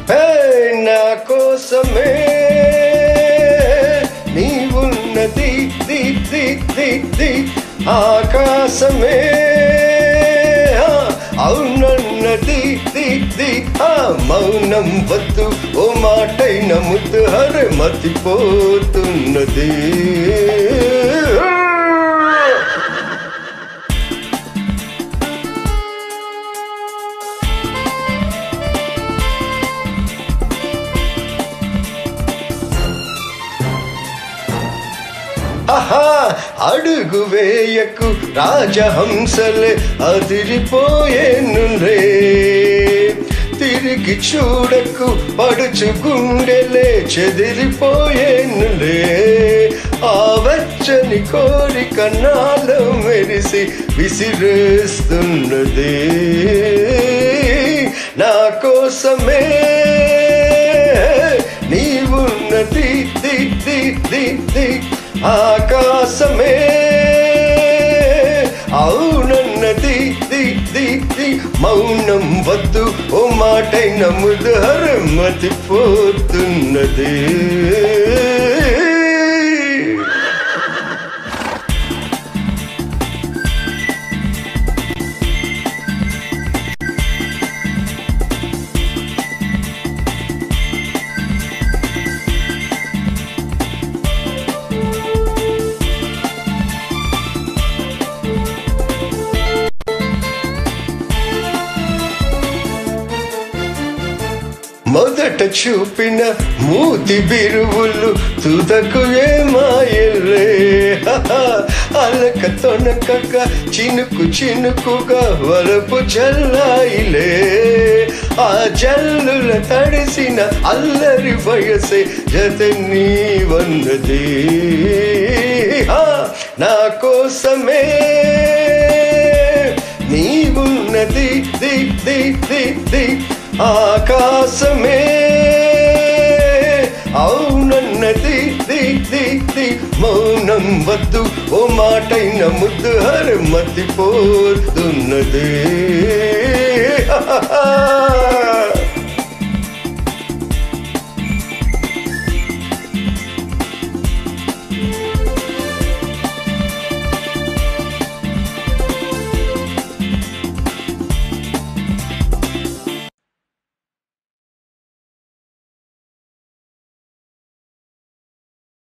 హే నా కోసమే నీవున్నది ది ది ది ది ఆకాశమే ఆ, అవునన్నది ది ది ఆ మౌనం వద్దు ఓ మాటైన ముద్దు హరే మతిపోతున్నది ఆహా అడుగు వేయకు రాజహంసలే అదిరిపోయేనులే తిరిగి చూడకు పడుచు గుండెలే చెదిరిపోయేనులే ఆ వెచ్చని కోరిక నాలో మెరిసి విసిరేస్తున్నది నా కోసమే నీవున్నది ది ది ది ది ఆకాశమే అవునన్నది ది ది ది మౌనం వద్దు ఓ మాటైన ముదహర మతిపోతున్నది మొదట చూపిన మూతి బిరువులు తుదకు ఏమాయలే అలక తొనకక చినుకు చినుకుగా వలపు జల్లాయిలే ఆ జల్లుల తడిసిన అల్లరి వయసే జత నీ వన్నది ఆ, నా కోసమే నీవున్నది ది ది ది ది ఆకాశమే అవునన్నది ది ది ది మౌనం వద్దు ఓ మాటైన ముద్దు హర మతిపోతున్నది